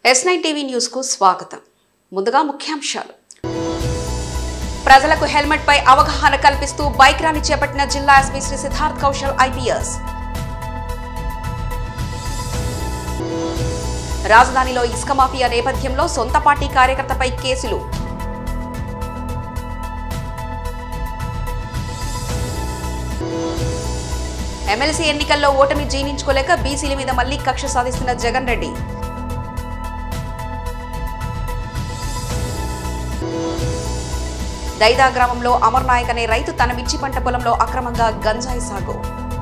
Yes nine TV news కు స్వాగతం ముందుగా ముఖ్యాంశాలు ప్రజలకు హెల్మెట్ పై అవగాహన కల్పిస్తూ బైక్ ర్యాలీ చేపట్టిన జిల్లా ఎస్పీ శ్రీ సిద్ధార్థ్ కౌశల్ ఐపీఎస్ రాజధానిలో ఇసుక మాఫియా నేపథ్యంలో సొంత పార్టీ కార్యకర్తపై కేసులు ఎమ్మెల్సీ ఎన్నికల్లో ఓటమి జీర్ణించుకోలేక బీసీల మీద మళ్లీ కక్ష సాధిస్తున్న జగన్ రెడ్డి దైదా గ్రామంలో అమర్ నాయక్ అనే రైతు తన మిర్చి పంట పొలంలో అక్రమంగా గంజాయి సాగు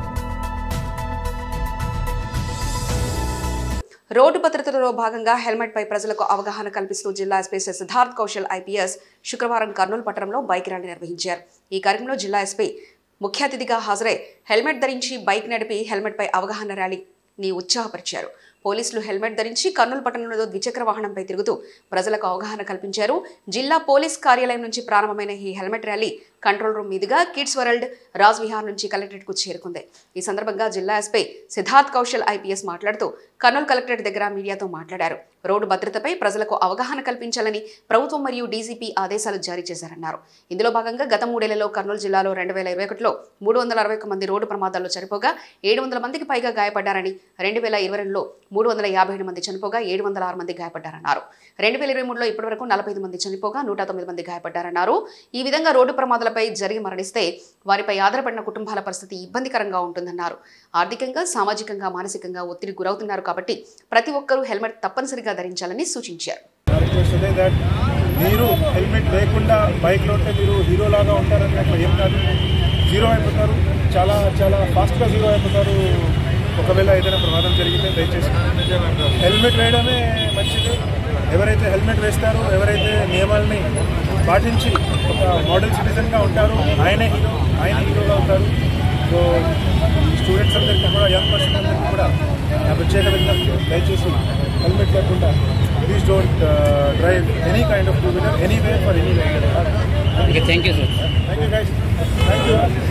రోడ్డు భద్రతలో భాగంగా హెల్మెట్ పై ప్రజలకు అవగాహన కల్పిస్తూ జిల్లా ఎస్పీ శ్రీ సిద్ధార్థ్ కౌశల్ ఐపీఎస్ శుక్రవారం కర్నూలు పట్టణంలో బైక్ ర్యాలీ నిర్వహించారు ఈ కార్యక్రమంలో జిల్లా ఎస్పీ ముఖ్య అతిథిగా హాజరై హెల్మెట్ ధరించి బైక్ నడిపి హెల్మెట్ పై అవగాహన ర్యాలీని ఉత్సాహపరిచారు పోలీసులు హెల్మెట్ ధరించి కర్నూలు పట్టణంలో ద్విచక్ర వాహనంపై తిరుగుతూ ప్రజలకు అవగాహన కల్పించారు జిల్లా పోలీస్ కార్యాలయం నుంచి ప్రారంభమైన ఈ హెల్మెట్ ర్యాలీ కంట్రోల్ రూమ్ మీదుగా కిడ్స్ వరల్డ్ రాజ్ విహార్ నుంచి కలెక్టరేట్ కు చేరుకుంది ఈ సందర్భంగా జిల్లా ఎస్పీ సిద్ధార్థ్ కౌశల్ ఐపీఎస్ మాట్లాడుతూ కర్నూలు కలెక్టరేట్ దగ్గర మీడియాతో మాట్లాడారు రోడ్డు భద్రతపై ప్రజలకు అవగాహన కల్పించాలని ప్రభుత్వం మరియు డీజీపీ ఆదేశాలు జారీ చేశారన్నారు ఇందులో భాగంగా గత మూడేళ్లలో కర్నూలు జిల్లాలో రెండు వేల ఇరవై ఒకటిలో మూడు వందల అరవై ఒక్క మంది రోడ్డు ప్రమాదాల్లో చనిపోగా ఏడు వందల మందికి పైగా గాయపడ్డారని రెండు వేల ఇరవై రెండులో మూడు వందల యాభై ఏడు మంది చనిపోగా ఏడు వందల ఆరు మంది గాయపడ్డారన్నారు రెండు వేల ఇరవై మూడులో ఇప్పటివరకు నలభై ఐదు మంది చనిపోగా నూట తొమ్మిది మంది గాయపడ్డారన్నారు ఈ విధంగా రోడ్డు ప్రమాదాలపై జరిగి మరణిస్తే వారిపై ఆధారపడిన కుటుంబాల పరిస్థితి ఇబ్బందికరంగా ఉంటుందన్నారు ఆర్థికంగా సామాజికంగా మానసికంగా ఒత్తిడి గురవుతున్నారు కాబట్టి ప్రతి ఒక్కరూ హెల్మెట్ తప్పనిసరిగా ధరించాలని సూచించారు రిక్వెస్ట్ అదే దట్ మీరు హెల్మెట్ లేకుండా బైక్లో ఉంటే మీరు హీరో లాగా ఉంటారని అట్లా ఏం కాదు జీరో అయిపోతారు చాలా చాలా ఫాస్ట్గా జీరో అయిపోతారు ఒకవేళ ఏదైనా ప్రమాదం జరిగితే దయచేసి హెల్మెట్ వేయడమే మంచిది ఎవరైతే హెల్మెట్ వేస్తారో ఎవరైతే నియమాల్ని పాటించి ఒక మోడల్ సిటిజన్గా ఉంటారో ఆయనే హీరో ఆయన హీరోగా ఉంటారు సో స్టూడెంట్స్ అందరికీ కూడా యంగ్ పర్సన్ అందరికీ కూడా నా ప్రత్యేక విజ్ఞప్తి దయచేసి హెల్మెట్ లేకుండా please don't drive any kind of two wheeler anywhere for any vehicle Okay, thank you, sir. Thank you guys thank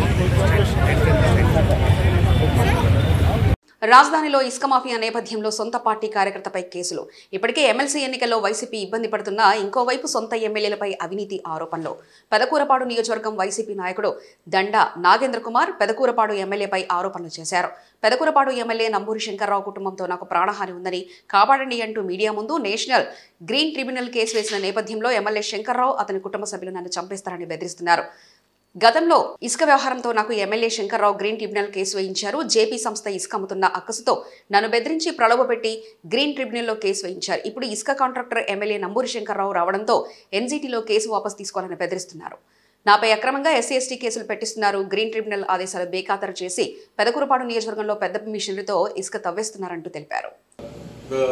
you రాజధానిలో ఇసుక మాఫియా నేపథ్యంలో సొంత పార్టీ కార్యకర్తపై కేసులు ఇప్పటికే ఎమ్మెల్సీ ఎన్నికల్లో వైసీపీ ఇబ్బంది పడుతున్నా ఇంకోవైపు సొంత ఎమ్మెల్యేలపై అవినీతి ఆరోపణలు పెదకూరపాడు నియోజకవర్గం వైసీపీ నాయకుడు దండ నాగేంద్ర కుమార్ పెదకూరపాడు ఎమ్మెల్యేపై ఆరోపణలు చేశారు పెదకూరపాడు ఎమ్మెల్యే నంబూరి శంకర్రావు కుటుంబంతో నాకు ప్రాణహాని ఉందని కాపాడండి అంటూ మీడియా ముందు నేషనల్ గ్రీన్ ట్రిబ్యునల్ కేసు వేసిన నేపథ్యంలో ఎమ్మెల్యే శంకర్రావు అతని కుటుంబ సభ్యులు నన్ను చంపేస్తారని బెదిరిస్తున్నారు గతంలో ఇసుక వ్యవహారంతో నాకు MLA Shankarrao green tribunal case వేయించారు జేపీ సంస్థ ఇసుక అమ్ముతున్న అక్కసుతో నన్ను బెదిరించి ప్రలోభపెట్టి గ్రీన్ ట్రిబ్యునల్లో కేసు వేయించారు ఇప్పుడు ఇసుక కాంట్రాక్టర్ ఎమ్మెల్యే నంబూరి శంకర్రావు రావడంతో ఎన్జీటీలో కేసు వాపసు తీసుకోవాలని బెదిరిస్తున్నారు నాపై అక్రమంగా ఎస్సీ ఎస్టీ కేసులు పెట్టిస్తున్నారు గ్రీన్ ట్రిబ్యునల్ ఆదేశాలు బేఖాతరు చేసి పెదకూరపాడు నియోజకవర్గంలో పెద్ద మిషన్లతో ఇసుక తవ్వేస్తున్నారంటూ తెలిపారు ఒక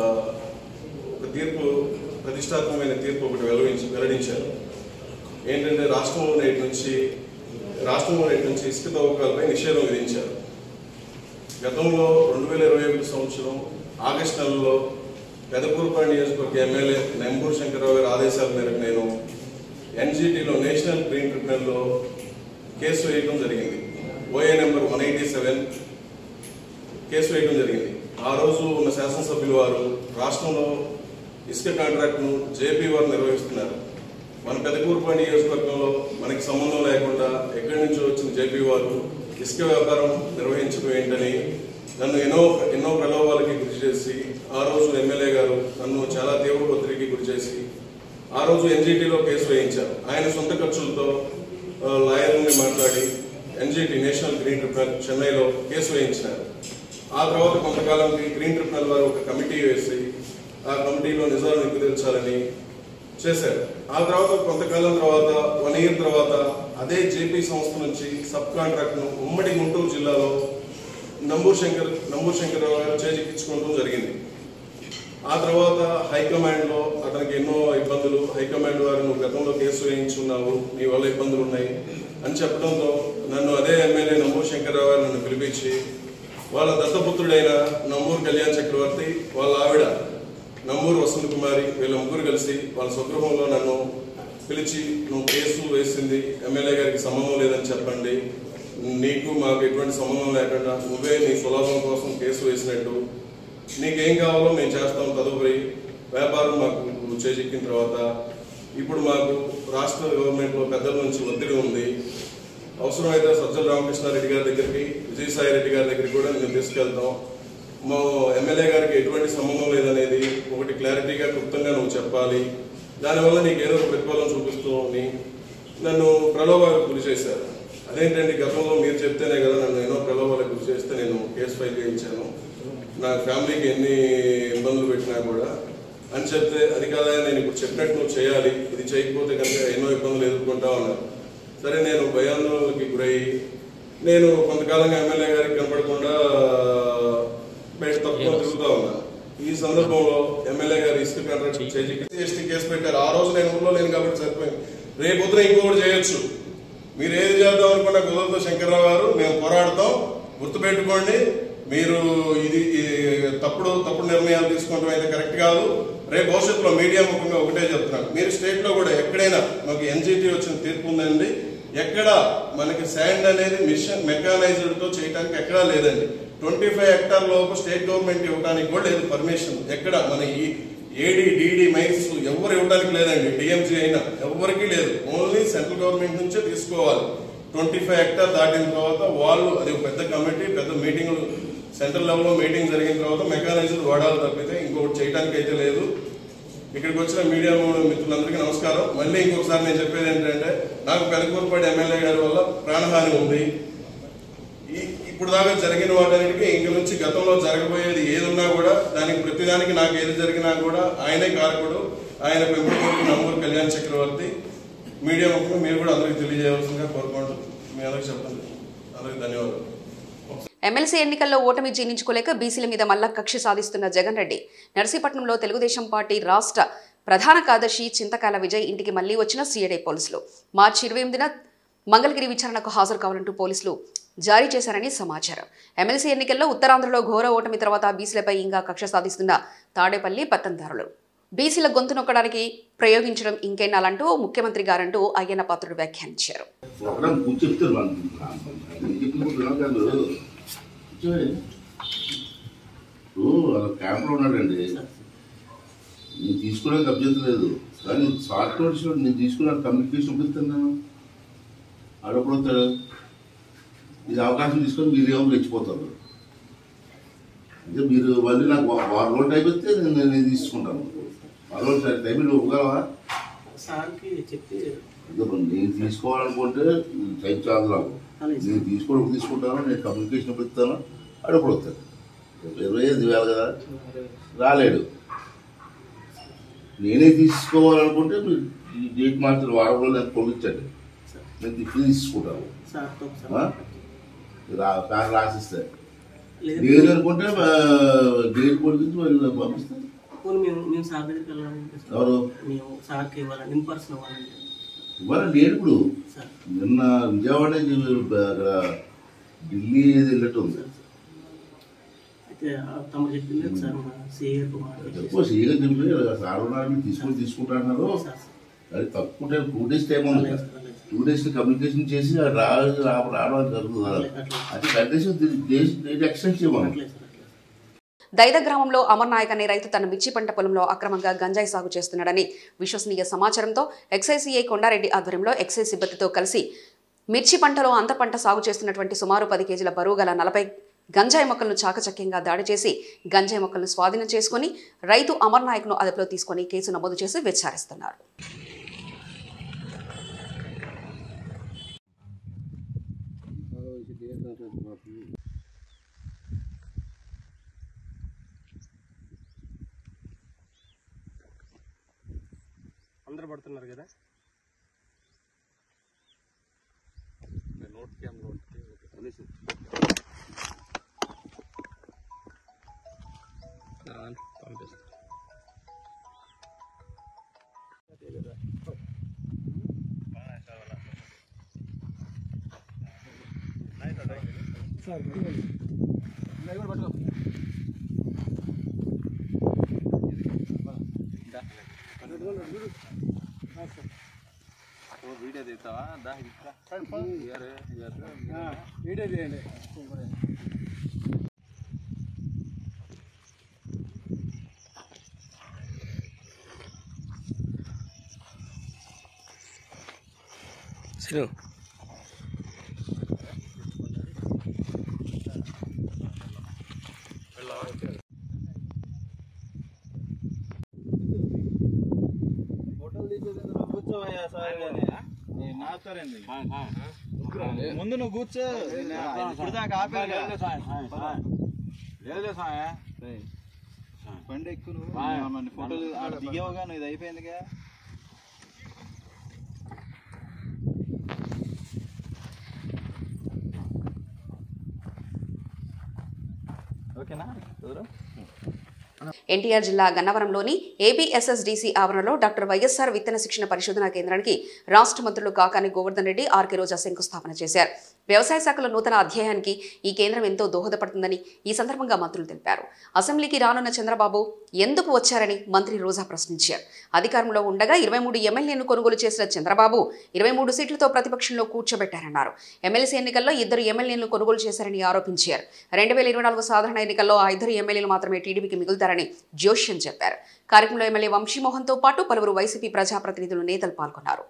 ఒక తీర్పు ప్రతిష్టాత్మకమైన తీర్పు ఒకటి వెల్లడించి వెల్లడించారు ఏంటంటే రాష్ట్రంలో నేటి నుంచి రాష్ట్రంలో నేటి నుంచి ఇసుక తవ్వకాలపై నిషేధం విధించారు గతంలో రెండు వేల ఇరవై ఒకటి సంవత్సరం ఆగస్టు నెలలో పెదకూరుపాడు నియోజకవర్గ ఎమ్మెల్యే నెంబూరు శంకరరావు గారి ఆదేశాల మేరకు నేను ఎన్జిటిలో నేషనల్ గ్రీన్ ట్రిబ్యునల్లో కేసు వేయడం జరిగింది OA number one eighty seven case వేయడం జరిగింది ఆ రోజు ఉన్న శాసనసభ్యులు వారు రాష్ట్రంలో ఇసుక కాంట్రాక్ట్ను జేపీ వారు నిర్వహిస్తున్నారు మన పెదకూరుపాడు నియోజకవర్గంలో మనకి సంబంధం లేకుండా ఎక్కడి నుంచో వచ్చిన జేపీ వారు ఇసుక వ్యాపారం నిర్వహించడం ఏంటని నన్ను ఎన్నో ఎన్నో ప్రలోభాలకి గురి చేసి ఆ రోజు ఎమ్మెల్యే గారు నన్ను చాలా తీవ్ర ఒత్తిడికి గురి చేసి ఆ రోజు ఎన్జిటిలో కేసు వేయించారు ఆయన సొంత ఖర్చులతో ఆ, లాయర్ని మాట్లాడి ఎన్జిటి నేషనల్ గ్రీన్ ట్రిబ్యునల్ చెన్నైలో కేసు వేయించినారు ఆ తర్వాత కొంతకాలంకి గ్రీన్ ట్రిబ్యునల్ వారు ఒక కమిటీ వేసి ఆ కమిటీలో నిజాలు నిగ్గు తెల్చాలని చేశారు ఆ తర్వాత కొంతకాలం తర్వాత వన్ ఇయర్ తర్వాత అదే జేపీ సంస్థ నుంచి సబ్ కాంట్రాక్ట్ ను ఉమ్మడి గుంటూరు జిల్లాలో నంబూర్ శంకర్ నంబూర్ శంకర్రావు గారు చేజిక్కించుకోవడం జరిగింది ఆ తర్వాత హైకమాండ్ లో అతనికి ఎన్నో ఇబ్బందులు హైకమాండ్ వారు నువ్వు గతంలో కేసు వేయించున్నావు నీ వల్ల ఇబ్బందులు ఉన్నాయి అని చెప్పడంతో నన్ను అదే ఎమ్మెల్యే నంబూరు శంకర్రావు గారు నన్ను పిలిపించి వాళ్ళ దత్తపుత్రుడైన నంబూరు కళ్యాణ్ చక్రవర్తి వాళ్ళ ఆవిడ నంబూరు వసంత కుమారి వీళ్ళ ముగ్గురు కలిసి వాళ్ళ స్వగృహంలో నన్ను పిలిచి నువ్వు కేసు వేసింది ఎమ్మెల్యే గారికి సంబంధం లేదని చెప్పండి నీకు మాకు ఎటువంటి సంబంధం లేకుండా నువ్వే నీ సులభం కోసం కేసు వేసినట్టు నీకేం కావాలో మేము చేస్తాం తదుపరి వ్యాపారం మాకు చేజెక్కిన తర్వాత ఇప్పుడు మాకు రాష్ట్ర గవర్నమెంట్లో పెద్దల నుంచి ఒత్తిడి ఉంది అవసరమైతే సజ్జల రామకృష్ణారెడ్డి గారి దగ్గరికి విజయసాయి రెడ్డి గారి దగ్గరికి కూడా మేము తీసుకెళ్తాం మా ఎమ్మెల్యే గారికి ఎటువంటి సంబంధం లేదనేది ఒకటి క్లారిటీగా క్లుప్తంగా నువ్వు చెప్పాలి దానివల్ల నీకు ఏదో ఒక ప్రతిఫలం చూపిస్తూ అని నన్ను ప్రలోభాలకు గురి చేశారు అదేంటండి గతంలో మీరు చెప్తేనే కదా నన్ను ఎన్నో ప్రలోభాలకు గురి చేస్తే నేను కేసు ఫైల్ చేయించాను నా ఫ్యామిలీకి ఎన్ని ఇబ్బందులు పెట్టినా కూడా అని చెప్తే అది కాదా నేను ఇప్పుడు చెప్పినట్టు నువ్వు చేయాలి ఇది చేయకపోతే కనుక ఎన్నో ఇబ్బందులు ఎదుర్కొంటా ఉన్నారు సరే నేను భయాందోళనకి గురయ్యి నేను కొంతకాలంగా ఎమ్మెల్యే గారికి కనపడకుండా బయట తప్పుకొని తిరుగుతా ఉన్నాను ఈ సందర్భంలో ఎమ్మెల్యే గారు ఇసుక కాంట్రాక్ట్ చేసి ఎస్టీ కేసు పెట్టారు ఆ రోజు నేను ఊళ్ళో లేను కాబట్టి సరిపోయింది రేపు పొద్దున ఇంకొకటి చేయొచ్చు మీరు ఏది చేద్దాం అనుకున్నా కుదరదు శంకర్రావు గారు మేము పోరాడతాం గుర్తుపెట్టుకోండి మీరు ఇది ఈ తప్పుడు తప్పుడు నిర్ణయాలు తీసుకోవడం అయితే కరెక్ట్ కాదు రేపు భవిష్యత్తులో మీడియా ముఖంగా ఒకటే చెప్తున్నాను మీరు స్టేట్ లో కూడా ఎక్కడైనా మాకు ఎన్జిటి వచ్చిన తీర్పు ఉందండి ఎక్కడ మనకి శాండ్ అనేది మిషన్ మెకానైజ్డ్ తో చేయడానికి ఎక్కడా లేదండి ట్వంటీ ఫైవ్ హెక్టార్ లోపు స్టేట్ గవర్నమెంట్ ఇవ్వడానికి కూడా లేదు పర్మిషన్ ఎక్కడ మన ఈ ఏడి డిడి మైన్స్ ఎవరు ఇవ్వడానికి లేదండి డిఎంసీ అయినా ఎవరికి లేదు ఓన్లీ సెంట్రల్ గవర్నమెంట్ నుంచే తీసుకోవాలి ట్వంటీ ఫైవ్ హెక్టార్ దాటిన తర్వాత వాళ్ళు అది ఒక పెద్ద కమిటీ పెద్ద మీటింగ్లు సెంట్రల్ లెవెల్లో మీటింగ్ జరిగిన తర్వాత మెకానిజం వాడాలి తప్పితే ఇంకొకటి చేయడానికి అయితే లేదు ఇక్కడికి వచ్చిన మీడియా మిత్రులందరికీ నమస్కారం మళ్ళీ ఇంకొకసారి నేను చెప్పేది ఏంటంటే నాకు పెదకూరుపాటి ఎమ్మెల్యే గారి వల్ల ప్రాణహాని ఉంది ఈ ఇప్పుడు దాకా జరిగిన వాటన్నిటికీ ఇంక నుంచి గతంలో జరగబోయేది ఏదున్నా కూడా దానికి ప్రతిదానికి నాకు ఏది జరిగినా కూడా ఆయనే కారకుడు ఆయన పెంపుడు నంబూరు కళ్యాణ్ చక్రవర్తి మీడియా ముఖ్యంగా మీరు కూడా అందరికీ తెలియజేయవలసిందిగా కోరుకుంటూ మీ అందరికీ చెప్పండి అందరికీ ధన్యవాదాలు ఎమ్మెల్సీ ఎన్నికల్లో ఓటమి జీర్ణించుకోలేక బీసీల మీద మల్ల కక్ష సాధిస్తున్న జగన్ రెడ్డి నర్సీపట్నంలో తెలుగుదేశం పార్టీ రాష్ట్ర ప్రధాన కార్యదర్శి చింతకాల విజయ్ ఇంటికి మళ్లీ వచ్చిన సిఐడి పోలీసులు మార్చి ఇరవై ఎనిమిదిన మంగళగిరి విచారణకు హాజరు కావాలంటూ పోలీసులు జారీ చేశారని సమాచారం ఎమ్మెల్సీ ఎన్నికల్లో ఉత్తరాంధ్రలో ఘోర ఓటమి తర్వాత బీసీలపై ఇంకా కక్ష సాధిస్తున్న తాడేపల్లి పత్తందారులు బీసీల గొంతు నొక్కడానికి ప్రయోగించడం ఇంకెన్నాలంటూ ముఖ్యమంత్రి గారంటూ అయ్యన్న పాత్రుడు వ్యాఖ్యానించారు ఒకరం కూర్చొప్తారు వాళ్ళు నేను చెప్పుకుంటున్నాను కాదు కూర్చోండి ఇప్పుడు వాళ్ళ క్యాంప్లో ఉన్నాడండి నేను తీసుకోవడానికి అభ్యంతరం లేదు కానీ షార్ట్ నోట్స్ నేను తీసుకున్న కమ్యూనికేషన్ పంపిస్తున్నాను ఆడప్పుడు వస్తాడు ఇది అవకాశం తీసుకొని మీరు ఏమో రెచ్చిపోతారు అంటే మీరు మళ్ళీ నాకు వా- వారం రోజులు టైం ఇస్తే నేను నేను తీసుకుంటాను వారం రోజులు టైం మీరు ఇవ్వగలవా సార్కి చెప్పి ఇదిగో మరి నేను తీసుకోవాలనుకుంటే టైం చాలు నాకు అలాగే నేను తీసుకోవడం తీసుకుంటాను నేను కమ్యూనికేషన్ పెడతాను అడుగుడు వస్తాను ఇరవై ఐదు వేలు కదా రాలేడు నేనే తీసుకోవాలనుకుంటే మీరు ఈ డేట్ మాత్రం వారం రోజులు నాకు పంపించండి సార్ నేను తిప్పి తీసుకుంటాను సార్తో ఆ? ఒకసారి రా ప్యాన్ రాసిస్తే లేదు లేదు అనుకుంటే ఆ, డేట్ పొడిగించి మరి పంపిస్తాను పోనీ మేము మేము సార్ దగ్గరికి వెళ్ళాలంటే సార్ ఎవరు మేము సార్కి ఇవ్వాలండి ఇన్ పర్సన్ ఇవ్వాలండి ఇవాళ నేను ఇప్పుడు సార్ నిన్న విజయవాడ నుంచి అక్కడ ఢిల్లీ ఏది వెళ్ళట్టు ఉంది సార్ అయితే ఆ తమరు చెప్పింది సార్ మా సిఏ గారికి మాట్లాడి ఎక్కువ సీగా చెప్పి సార్ ఉన్నారని తీసుకొని తీసుకుంటున్నారు సార్ సార్ అది తక్కువ టైం టూ డేస్ టైం ఉంది అలాగే సార్ అలాగే సార్ టూ డేస్ కమ్యూనికేషన్ చేసి అది రా రా- రావడం జరుగుతుంది కదా. అట్లే, అట్లే. అది కండిషన్ డేట్ ఎక్స్టెండ్ చేయమని అట్లే సార్ అట్లే దైద గ్రామంలో అమర్ నాయక్ అనే రైతు తన మిర్చి పంట పొలంలో అక్రమంగా గంజాయి సాగు చేస్తున్నాడని విశ్వసనీయ సమాచారంతో ఎక్సైసీఐ కొండారెడ్డి ఆధ్వర్యంలో ఎక్సైజ్ సిబ్బందితో కలిసి మిర్చి పంటలో అంత పంట సాగు చేస్తున్నటువంటి సుమారు పది కేజీల బరువు గల నలభై గంజాయి మొక్కలను చాకచక్యంగా దాడి చేసి గంజాయి మొక్కలను స్వాధీనం చేసుకుని రైతు అమర్ నాయక్ను అదుపులో తీసుకుని కేసు నమోదు చేసి విచారిస్తున్నారు అందరు పడుతున్నారు కదా శ్రీను ముందు నువ్వు కూర్చో ఇప్పుడు దాకా ఆపేది బండి ఎక్కువ నువ్వు మన ఫోటోలు ఆడ దిగేవగా నువ్వు ఇది అయిపోయిందిగా ఓకేనా కుదరు ఎన్టీఆర్ జిల్లా గన్నవరంలోని ఏపీఎస్ఎస్డిసి ఆవరణలో డాక్టర్ వైఎస్ఆర్ విత్తన శిక్షణ పరిశోధనా కేంద్రానికి రాష్ట్ర మంత్రులు కాకాని గోవర్ధన్ రెడ్డి ఆర్కే రోజా శంకుస్థాపన చేశారు వ్యవసాయ శాఖలో నూతన అధ్యాయానికి ఈ కేంద్రం ఎంతో దోహదపడుతుందని ఈ సందర్భంగా మంత్రులు తెలిపారు అసెంబ్లీకి రానున్న చంద్రబాబు ఎందుకు వచ్చారని మంత్రి రోజా ప్రశ్నించారు అధికారంలో ఉండగా ఇరవై మూడు ఎమ్మెల్యేను కొనుగోలు చేసిన చంద్రబాబు ఇరవై మూడు సీట్లతో ప్రతిపక్షంలో కూర్చోబెట్టారన్నారు ఎమ్మెల్సీ ఎన్నికల్లో ఇద్దరు ఎమ్మెల్యేలను కొనుగోలు చేశారని ఆరోపించారు రెండు వేల ఇరవై నాలుగు సాధారణ ఎన్నికల్లో ఆ ఇద్దరు ఎమ్మెల్యేలు మాత్రమే టీడీపీకి మిగులుతారని జోష్యం చెప్పారు కార్యక్రమంలో ఎమ్మెల్యే వంశీమోహన్తో పాటు పలువురు వైసీపీ ప్రజాప్రతినిధులు నేతలు పాల్గొన్నారు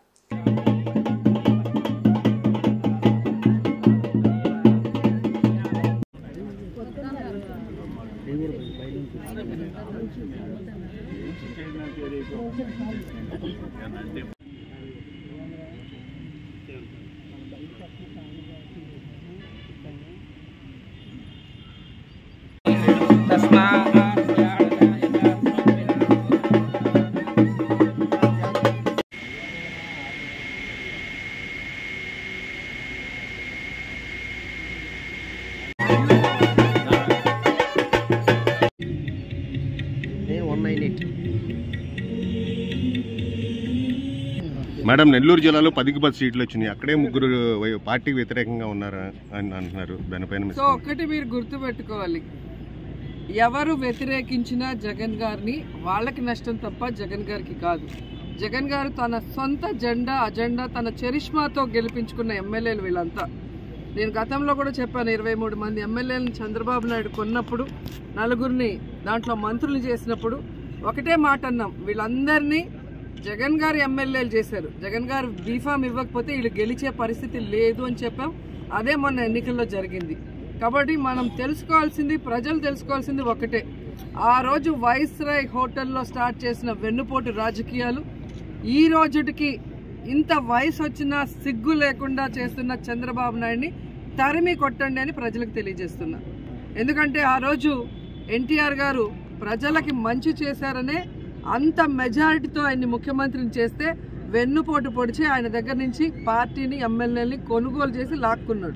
మేడం నెల్లూరు జిల్లాలో పదికి పది సీట్లు వచ్చినాయి అక్కడే ముగ్గురు వై- పార్టీకి వ్యతిరేకంగా ఉన్నారా అని అంటున్నారు దానిపైన మీ సో ఒక్కటి మీరు గుర్తుపెట్టుకోవాలి ఎవరు వ్యతిరేకించినా జగన్ గారిని వాళ్ళకి నష్టం తప్ప జగన్ గారికి కాదు జగన్ గారు తన సొంత జెండా అజెండా తన చరిష్మాతో గెలిపించుకున్న ఎమ్మెల్యేలు వీళ్ళంతా నేను గతంలో కూడా చెప్పాను ఇరవై మూడు మంది ఎమ్మెల్యేలను చంద్రబాబు నాయుడు కొన్నప్పుడు నలుగురిని దాంట్లో మంత్రులు చేసినప్పుడు ఒకటే మాట అన్నాం వీళ్ళందరినీ జగన్ గారు ఎమ్మెల్యేలు చేశారు జగన్ గారు బీఫామ్ ఇవ్వకపోతే వీళ్ళు గెలిచే పరిస్థితి లేదు అని చెప్పాం అదే మొన్న ఎన్నికల్లో జరిగింది కాబట్టి మనం తెలుసుకోవాల్సింది ప్రజలు తెలుసుకోవాల్సింది ఒకటే ఆ రోజు వైస్రాయ్ హోటల్లో స్టార్ట్ చేసిన వెన్నుపోటు రాజకీయాలు ఈ రోజుటికి ఇంత వయసు వచ్చినా సిగ్గు లేకుండా చేస్తున్న చంద్రబాబు నాయుడిని తరిమి కొట్టండి అని ప్రజలకు తెలియజేస్తున్నా ఎందుకంటే ఆ రోజు ఎన్టీఆర్ గారు ప్రజలకి మంచి చేశారనే అంత మెజారిటీతో ఆయన్ని ముఖ్యమంత్రిని చేస్తే వెన్నుపోటు పొడిచి ఆయన దగ్గర నుంచి పార్టీని ఎమ్మెల్యేని కొనుగోలు చేసి లాక్కున్నాడు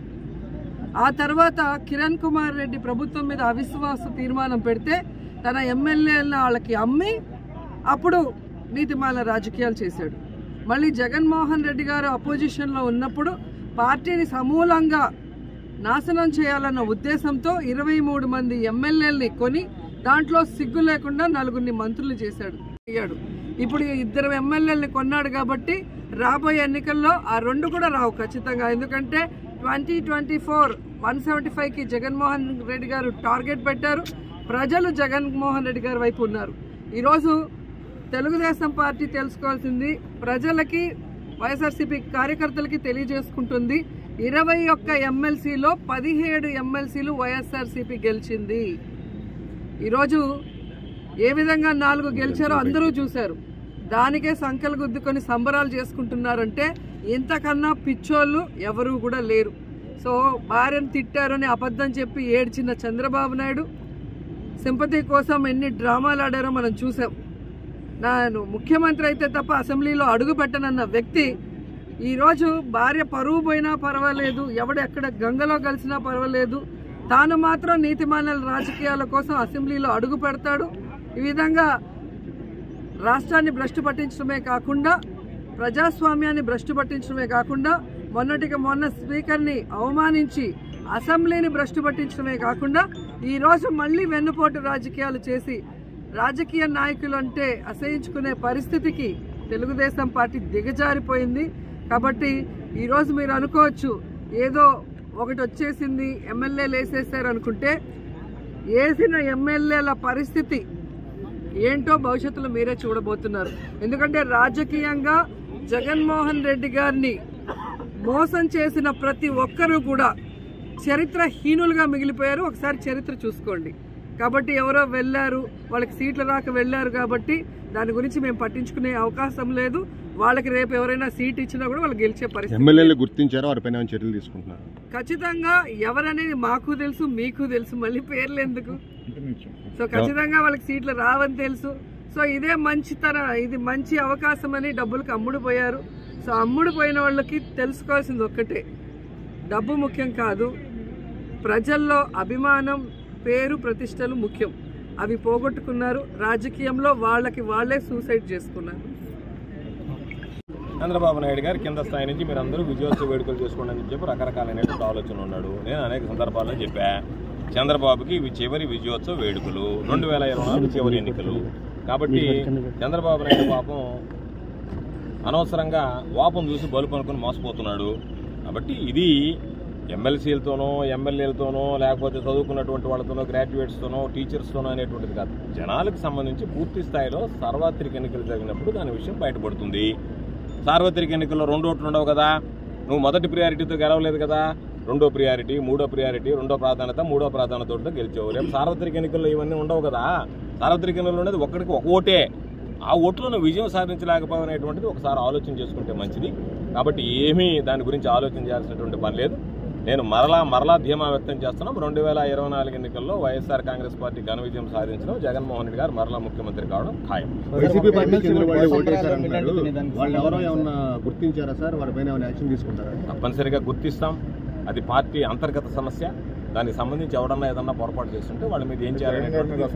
ఆ తర్వాత కిరణ్ కుమార్ రెడ్డి ప్రభుత్వం మీద అవిశ్వాస తీర్మానం పెడితే తన ఎమ్మెల్యేలను వాళ్ళకి అమ్మి అప్పుడు నీతిమాల రాజకీయాలు చేశాడు మళ్ళీ జగన్మోహన్ రెడ్డి గారు అపోజిషన్లో ఉన్నప్పుడు పార్టీని సమూలంగా నాశనం చేయాలన్న ఉద్దేశంతో ఇరవై మూడు మంది ఎమ్మెల్యేలని కొని దాంట్లో సిగ్గు లేకుండా నలుగురిని మంత్రులు చేశాడు అయ్యాడు ఇప్పుడు ఈ ఇద్దరు ఎమ్మెల్యేలని కొన్నాడు కాబట్టి రాబోయే ఎన్నికల్లో ఆ రెండు కూడా రావు ఖచ్చితంగా ఎందుకంటే twenty twenty four one seventy ఫైవ్కి జగన్మోహన్ రెడ్డి గారు టార్గెట్ పెట్టారు ప్రజలు జగన్మోహన్ రెడ్డి గారి వైపు ఉన్నారు ఈరోజు తెలుగుదేశం పార్టీ తెలుసుకోవాల్సింది ప్రజలకి వైఎస్ఆర్సీపీ కార్యకర్తలకి తెలియజేసుకుంటుంది ఇరవై ఒక్క ఎమ్మెల్సీలో పదిహేడు ఎమ్మెల్సీలు వైఎస్ఆర్సీపీ గెలిచింది ఈరోజు ఏ విధంగా నాలుగు గెలిచారో అందరూ చూశారు దానికే సంకలు గుద్దుకొని సంబరాలు చేసుకుంటున్నారంటే ఇంతకన్నా పిచ్చోళ్ళు ఎవరు కూడా లేరు సో భార్యను తిట్టారని అబద్ధం చెప్పి ఏడ్చిన చంద్రబాబు నాయుడు సింపతి కోసం ఎన్ని డ్రామాలు ఆడారో మనం చూసాం నేను ముఖ్యమంత్రి అయితే తప్ప అసెంబ్లీలో అడుగు పెట్టనన్న వ్యక్తి ఈరోజు భార్య పరువు పోయినా పర్వాలేదు ఎవడు ఎక్కడ గంగలో కలిసినా పర్వాలేదు తాను మాత్రం నీతిమాన్యాల రాజకీయాల కోసం అసెంబ్లీలో అడుగు పెడతాడు ఈ విధంగా రాష్ట్రాన్ని భ్రష్టు పట్టించడమే కాకుండా ప్రజాస్వామ్యాన్ని భ్రష్టు పట్టించడమే కాకుండా మొన్నటికి మొన్న స్పీకర్ని అవమానించి అసెంబ్లీని భ్రష్టు పట్టించడమే కాకుండా ఈరోజు మళ్ళీ వెన్నుపోటు రాజకీయాలు చేసి రాజకీయ నాయకులు అంటే అసహించుకునే పరిస్థితికి తెలుగుదేశం పార్టీ దిగజారిపోయింది కాబట్టి ఈరోజు మీరు అనుకోవచ్చు ఏదో ఒకటి వచ్చేసింది ఎమ్మెల్యేలు వేసేసారు అనుకుంటే వేసిన ఎమ్మెల్యేల పరిస్థితి ఏంటో భవిష్యత్తులో మీరే చూడబోతున్నారు ఎందుకంటే రాజకీయంగా జగన్మోహన్ రెడ్డి గారిని మోసం చేసిన ప్రతి ఒక్కరూ కూడా చరిత్రహీనులుగా మిగిలిపోయారు ఒకసారి చరిత్ర చూసుకోండి కాబట్టి ఎవరో వెళ్ళారు వాళ్ళకి సీట్లు రాక వెళ్ళారు కాబట్టి దాని గురించి మేము పట్టించుకునే అవకాశం లేదు వాళ్ళకి రేపు ఎవరైనా సీట్ ఇచ్చినా కూడా వాళ్ళు గెలిచే పరిస్థితి ఎమ్మెల్యేలు గుర్తించారో వారిపైన ఏమైనా చర్యలు తీసుకుంటున్నారు ఖచ్చితంగా ఎవరనేది మాకు తెలుసు మీకు తెలుసు మళ్ళీ పేర్లు ఎందుకు సో ఖచ్చితంగా వాళ్ళకి సీట్లు రావని తెలుసు సో ఇదే మంచితన ఇది మంచి అవకాశం అని డబ్బులకు అమ్ముడు పోయారు సో అమ్ముడు పోయిన వాళ్ళకి తెలుసుకోవాల్సింది ఒక్కటే డబ్బు ముఖ్యం కాదు ప్రజల్లో అభిమానం పేరు ప్రతిష్టలు ముఖ్యం అవి పోగొట్టుకున్నారు రాజకీయంలో వాళ్ళకి వాళ్ళే సూసైడ్ చేసుకున్నారు చంద్రబాబు నాయుడు గారు కింద స్థాయి నుంచి మీరు అందరూ విజయోత్సవ వేడుకలు చేసుకోండి అని చెప్పి రకరకాలైనటువంటి ఆలోచన ఉన్నాడు నేను అనేక సందర్భాల్లో చెప్పా చంద్రబాబుకి ఇవి చివరి విజయోత్సవ వేడుకలు రెండు వేల ఇరవై నాలుగు చివరి ఎన్నికలు కాబట్టి చంద్రబాబు నాయుడు పాపం అనవసరంగా వాపం చూసి బలుపు అనుకుని మోసపోతున్నాడు కాబట్టి ఇది ఎమ్మెల్సీలతోనో ఎమ్మెల్యేలతోనో లేకపోతే చదువుకున్నటువంటి వాళ్ళతోనో గ్రాడ్యుయేట్స్తోనో టీచర్స్తోనో అనేటువంటిది కాదు జనాలకు సంబంధించి పూర్తి స్థాయిలో సార్వత్రిక ఎన్నికలు జరిగినప్పుడు దాని విషయం బయటపడుతుంది సార్వత్రిక ఎన్నికల్లో రెండు ఓట్లు ఉండవు కదా నువ్వు మొదటి ప్రియారిటీతో గెలవలేదు కదా రెండో ప్రియారిటీ మూడో ప్రియారిటీ రెండో ప్రాధాన్యత మూడో ప్రాధాన్యతతో గెలిచావు రేపు సార్వత్రిక ఎన్నికల్లో ఇవన్నీ ఉండవు కదా సార్వత్రిక ఎన్నికల్లో ఉండేది ఒక్కడికి ఒక ఓటే ఆ ఓట్లో నువ్వు విజయం సాధించలేకపోయినటువంటిది ఒకసారి ఆలోచన చేసుకుంటే మంచిది కాబట్టి ఏమీ దాని గురించి ఆలోచన చేయాల్సినటువంటి పని లేదు నేను మరలా మరలా ధీమా వ్యక్తం చేస్తున్నాం రెండు వేల ఇరవై నాలుగు ఎన్నికల్లో వైఎస్ఆర్ కాంగ్రెస్ పార్టీ ఘన విజయం సాధించడం జగన్మోహన్ రెడ్డి గారు మరలా ముఖ్యమంత్రి కావడం ఖాయం వైసీపీ పార్టీకి చెందిన వాళ్ళు ఓటేశారంటున్నారు వాళ్ళు ఎవరో ఏమన్నా గుర్తించారా సార్ వారిపైన ఏమైనా యాక్షన్ తీసుకుంటారా తప్పనిసరిగా గుర్తిస్తాం అది పార్టీ అంతర్గత సమస్య దానికి సంబంధించి ఎవడన్నా ఏదన్నా పొరపాటు చేస్తుంటే వాళ్ళ మీద ఏం చేయాలనేటువంటిది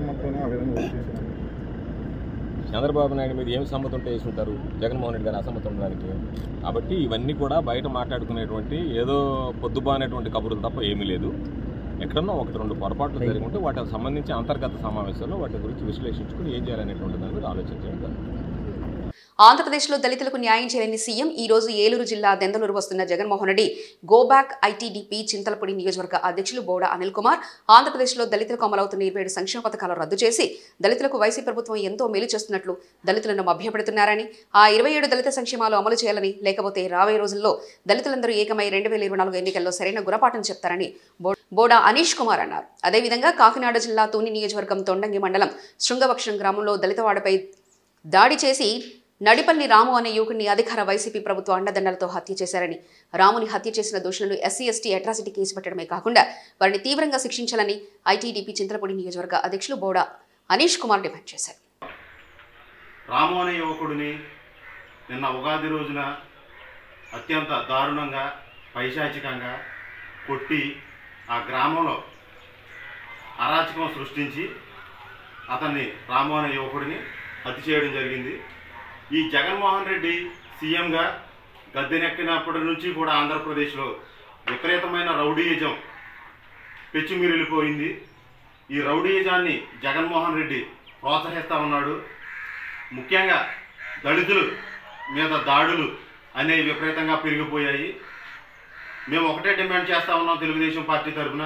చంద్రబాబు నాయుడు మీద ఏం సమ్మతం ఉంటే వేసి ఉంటారు జగన్మోహన్ రెడ్డి గారు అసమ్మతం ఉండడానికి కాబట్టి ఇవన్నీ కూడా బయట మాట్లాడుకునేటువంటి ఏదో పొద్దుబానేటువంటి కబుర్లు తప్ప ఏమీ లేదు ఎక్కడన్నా ఒకటి రెండు పొరపాట్లు జరిగి ఉంటే వాటికి సంబంధించి అంతర్గత సమావేశంలో వాటి గురించి విశ్లేషించుకుని ఏం చేయాలనేటువంటి దాని మీద ఆలోచించడం జరుగుతుంది ఆంధ్రప్రదేశ్లో దళితులకు న్యాయం చేయని సీఎం ఈ రోజు ఏలూరు జిల్లా దెందలూరు వస్తున్న జగన్మోహన్ రెడ్డి గోబ్యాక్ ఐటీడీపీ చింతలపూడి నియోజకవర్గ అధ్యక్షులు బోడ అనిల్ కుమార్ ఆంధ్రప్రదేశ్లో దళితులకు అమలవుతున్న ఇరవై ఏడు సంక్షేమ పథకాలు రద్దు చేసి దళితులకు వైసీ ప్రభుత్వం ఎంతో మేలు చేస్తున్నట్లు దళితులను మభ్యపెడుతున్నారని ఆ ఇరవై ఏడు దళిత సంక్షేమాలు అమలు చేయాలని లేకపోతే రాబోయే రోజుల్లో దళితులందరూ ఏకమై రెండు వేల ఇరవై నాలుగు ఎన్నికల్లో సరైన గుణపాఠం చెప్తారని బో- బోడా అనీష్ కుమార్ అన్నారు అదేవిధంగా కాకినాడ జిల్లా తూని నియోజకవర్గం తొండంగి మండలం శృంగవక్షం గ్రామంలో దళితవాడపై దాడి చేసి నడిపల్లి రాము అనే యువకుడిని అధికార వైసీపీ ప్రభుత్వ అండదండలతో హత్య చేశారని రాముని హత్య చేసిన దోషులను ఎస్సీ ఎస్టీ అట్రాసిటీ కేసు పెట్టడమే కాకుండా వారిని తీవ్రంగా శిక్షించాలని ఐటీడీపీ చింతలపూడి నియోజకవర్గ అధ్యక్షులు బోడా అనీష్ కుమార్ డిమాండ్ చేశారు రాము అనే యువకుడిని నిన్న ఉగాది రోజున అత్యంత దారుణంగా పైశాచికంగా కొట్టి ఆ గ్రామంలో అరాచకం సృష్టించి అతన్ని రాము అనే యువకుడిని హత్య చేయడం జరిగింది ఈ జగన్మోహన్ రెడ్డి సీఎంగా గద్దెనెక్కినప్పటి నుంచి కూడా ఆంధ్రప్రదేశ్లో విపరీతమైన రౌడీయిజం పెచ్చుమిరిలిపోయింది ఈ రౌడీయిజాన్ని జగన్మోహన్ రెడ్డి ప్రోత్సహిస్తూ ఉన్నాడు ముఖ్యంగా దళితులు మీద దాడులు అనేవి విపరీతంగా పెరిగిపోయాయి మేము ఒకటే డిమాండ్ చేస్తా ఉన్నాం తెలుగుదేశం పార్టీ తరఫున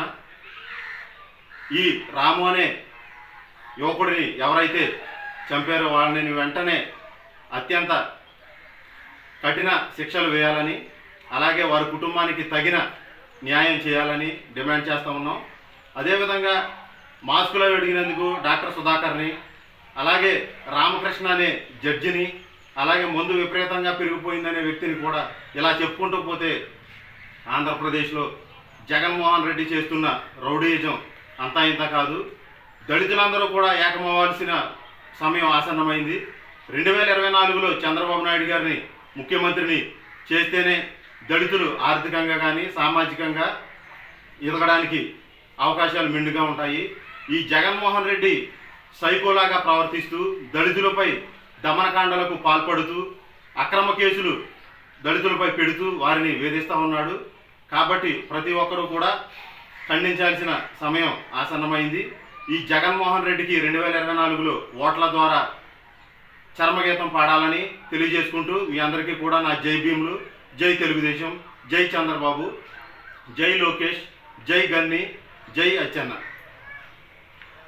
ఈ రాము అనే యువకుడిని ఎవరైతే చంపారో వాళ్ళని వెంటనే అత్యంత కఠిన శిక్షలు వేయాలని అలాగే వారి కుటుంబానికి తగిన న్యాయం చేయాలని డిమాండ్ చేస్తూ ఉన్నాం అదేవిధంగా మాస్కులో అడిగినందుకు డాక్టర్ సుధాకర్ని అలాగే రామకృష్ణ అనే జడ్జిని అలాగే మందు విపరీతంగా పెరిగిపోయిందనే వ్యక్తిని కూడా ఇలా చెప్పుకుంటూ పోతే ఆంధ్రప్రదేశ్లో జగన్మోహన్ రెడ్డి చేస్తున్న రౌడీయిజం అంతా ఇంత కాదు దళితులందరూ కూడా ఏకమవ్వాల్సిన సమయం ఆసన్నమైంది రెండు వేల ఇరవై నాలుగులో చంద్రబాబు నాయుడు గారిని ముఖ్యమంత్రిని చేస్తేనే దళితులు ఆర్థికంగా కానీ సామాజికంగా ఎదగడానికి అవకాశాలు మెండుగా ఉంటాయి ఈ జగన్మోహన్ రెడ్డి సైకోలాగా ప్రవర్తిస్తూ దళితులపై దమనకాండలకు పాల్పడుతూ అక్రమ కేసులు దళితులపై పెడుతూ వారిని వేధిస్తూ ఉన్నాడు కాబట్టి ప్రతి ఒక్కరూ కూడా ఖండించాల్సిన సమయం ఆసన్నమైంది ఈ జగన్మోహన్ రెడ్డికి రెండు వేల ఇరవై నాలుగులో ఓట్ల ద్వారా చర్మగీతం పాడాలని తెలియజేసుకుంటూ మీ అందరికీ కూడా నా జై భీములు జై తెలుగుదేశం జై చంద్రబాబు జై లోకేష్ జై గన్ని జై అచ్చెన్న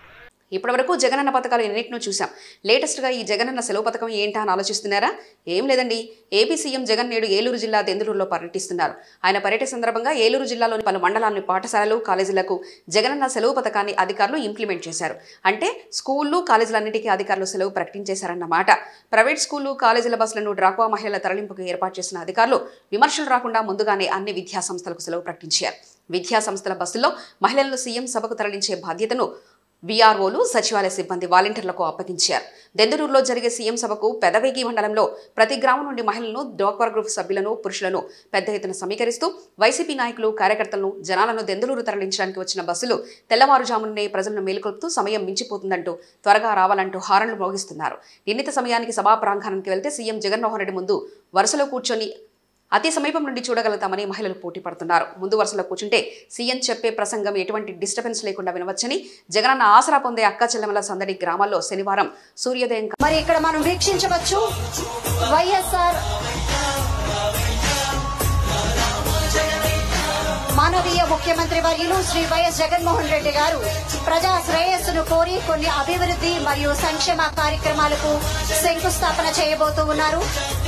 ఇప్పటివరకు జగనన్న పథకాలు ఎన్నిటినో చూసాం లేటెస్ట్గా ఈ జగనన్న సెలవు పథకం ఏంటా అని ఆలోచిస్తున్నారా ఏం లేదండి ఏపీ సీఎం జగన్ నేడు ఏలూరు జిల్లా దెందులూరులో పర్యటిస్తున్నారు ఆయన పర్యటన సందర్భంగా ఏలూరు జిల్లాలోని పలు మండలాల్లోని పాఠశాలలు కాలేజీలకు జగనన్న సెలవు పథకాన్ని అధికారులు ఇంప్లిమెంట్ చేశారు అంటే స్కూళ్లు కాలేజీలన్నిటికీ అధికారులు సెలవు ప్రకటించేశారన్నమాట ప్రైవేట్ స్కూళ్లు కాలేజీల బస్సులను డ్రాక్వా మహిళల తరలింపుకు ఏర్పాటు చేసిన అధికారులు విమర్శలు రాకుండా ముందుగానే అన్ని విద్యా సంస్థలకు సెలవు ప్రకటించారు విద్యా సంస్థల బస్సుల్లో మహిళలను సీఎం సభకు తరలించే బాధ్యతను వీఆర్ఓలు సచివాలయ సిబ్బంది వాలంటీర్లకు అప్పగించారు దెందులూరులో జరిగే సీఎం సభకు పెదవేగి మండలంలో ప్రతి గ్రామం నుండి మహిళలను డోక్వర్ గ్రూప్ సభ్యులను పురుషులను పెద్ద ఎత్తున సమీకరిస్తూ వైసీపీ నాయకులు కార్యకర్తలను జనాలను దెందులూరు తరలించడానికి వచ్చిన బస్సులు తెల్లవారుజామునే ప్రజలను మేలుకొల్పుతూ సమయం మించిపోతుందంటూ త్వరగా రావాలంటూ హారన్లు మోగిస్తున్నారు నిర్ణీత సమయానికి సభా ప్రాంగణానికి వెళ్తే సీఎం జగన్మోహన్ రెడ్డి ముందు వరుసలో కూర్చొని అతి సమీపం నుండి చూడగలుగుతామని మహిళలు పోటీ పడుతున్నారు ముందు వరుసలో కూర్చుంటే సీఎం చెప్పే ప్రసంగం ఎటువంటి డిస్టర్బెన్స్ లేకుండా వినవచ్చని జగనన్న ఆసరా పొందే అక్క చెల్లెమల సందడి గ్రామాల్లో శనివారం సూర్యోదయం మరి ఇక్కడ మనం వీక్షించవచ్చు వైఎస్ఆర్ మానవీయ ముఖ్యమంత్రి వర్యులు శ్రీ వైఎస్ జగన్మోహన్ రెడ్డి గారు ప్రజా శ్రేయస్సును కోరి కొన్ని అభివృద్ధి మరియు సంక్షేమ కార్యక్రమాలకు శంకుస్థాపన చేయబోతూ ఉన్నారు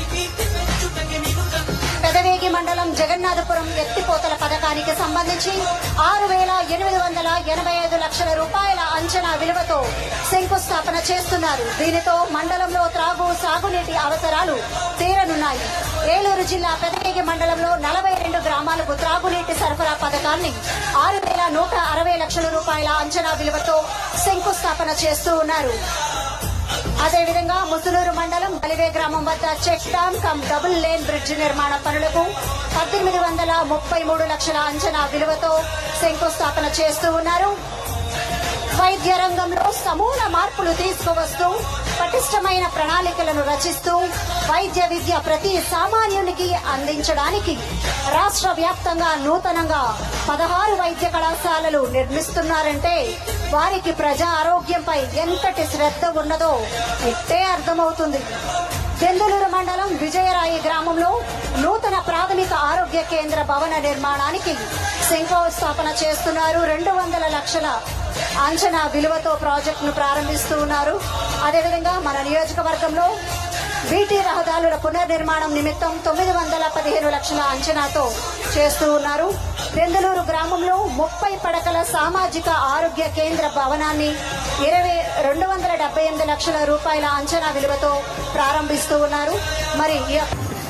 పెదవేగి మండలం జగన్నాథపురం ఎత్తిపోతల పథకానికి సంబంధించి ఆరు వేల ఎనిమిది వందల ఎనభై ఐదు లక్షల రూపాయల అంచనా విలువతో శంకుస్థాపన చేస్తున్నారు దీనితో మండలంలో త్రాగు సాగునీటి అవసరాలు తీరనున్నాయి ఏలూరు జిల్లా పెదవేగి మండలంలో నలభై రెండు గ్రామాలకు త్రాగునీటి సరఫరా పథకాన్ని ఆరు వేల నూట అరవై లక్షల రూపాయల అంచనా విలువతో శంకుస్థాపన చేస్తూ ఉన్నారు అదేవిధంగా ముసునూరు మండలం బలివే గ్రామం వద్ద check dam cum double lane bridge నిర్మాణ పనులకు పద్దెనిమిది వందల ముప్పై మూడు లక్షల అంచనా విలువతో శంకుస్థాపన చేస్తూ ఉన్నారు వైద్య రంగంలో సమూల మార్పులు తీసుకువస్తూ పటిష్టమైన ప్రణాళికలను రచిస్తూ వైద్య విద్య ప్రతి సామాన్యునికి అందించడానికి రాష్ట్ర వ్యాప్తంగా నూతనంగా పదహారు వైద్య కళాశాలలు నిర్మిస్తున్నారంటే వారికి ప్రజా ఆరోగ్యంపై ఎంతటి శ్రద్ధ ఉన్నదో ఇట్టే అర్థమవుతుంది దెందులూరు మండలం విజయరాయి గ్రామంలో నూతన ప్రాథమిక ఆరోగ్య కేంద్ర భవన నిర్మాణానికి శంకుస్థాపన చేస్తున్నారు రెండు వందల లక్షల అంచనా విలువతో ప్రాజెక్టును ప్రారంభిస్తూ ఉన్నారు అదేవిధంగా మన నియోజకవర్గంలో బీటీ రహదారుల పునర్నిర్మాణం నిమిత్తం తొమ్మిది వందల పదిహేను లక్షల అంచనాతో చేస్తూ ఉన్నారు దెందులూరు గ్రామంలో ముప్పై పడకల సామాజిక ఆరోగ్య కేంద్ర భవనాన్ని ఇరవై రెండు వందల డెబ్బై ఎనిమిది లక్షల రూపాయల అంచనా విలువతో ప్రారంభిస్తూ ఉన్నారు మరి ఈ-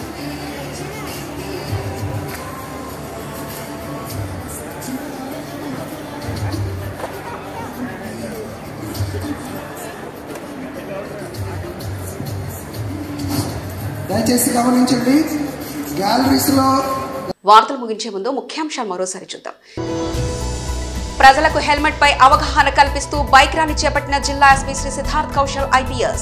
దయచేసి గమనించండి గ్యాలరీస్ లో వార్తలు ముగించే ముందు ముఖ్యాంశాలు మరోసారి చూద్దాం ప్రజలకు హెల్మెట్ పై అవగాహన కల్పిస్తూ బైక్ ర్యాలీ చేపట్టిన జిల్లా ఎస్పీ శ్రీ సిద్ధార్థ్ కౌశల్ ఐపీఎస్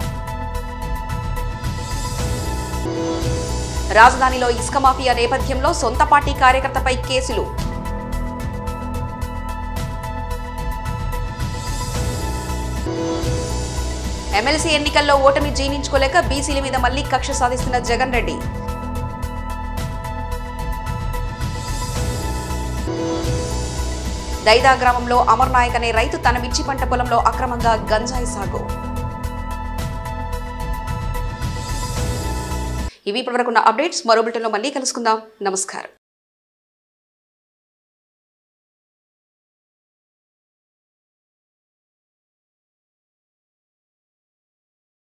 రాజధానిలో ఇసుక మాఫియా నేపథ్యంలో సొంత పార్టీ కార్యకర్తపై కేసులు ఎమ్మెల్సీ ఎన్నికల్లో ఓటమి జీర్ణించుకోలేక బీసీల మీద మళ్లీ కక్ష సాధిస్తున్న జగన్ రెడ్డి దైదా గ్రామంలో అమర్ నాయక్ అనే రైతు తన మిర్చి పంట పొలంలో అక్రమంగా గంజాయి సాగు ఇవి ఇప్పటివరకున్న అప్డేట్స్ మరో బులెటిన్లో మళ్ళీ కలుసుకుందాం నమస్కారం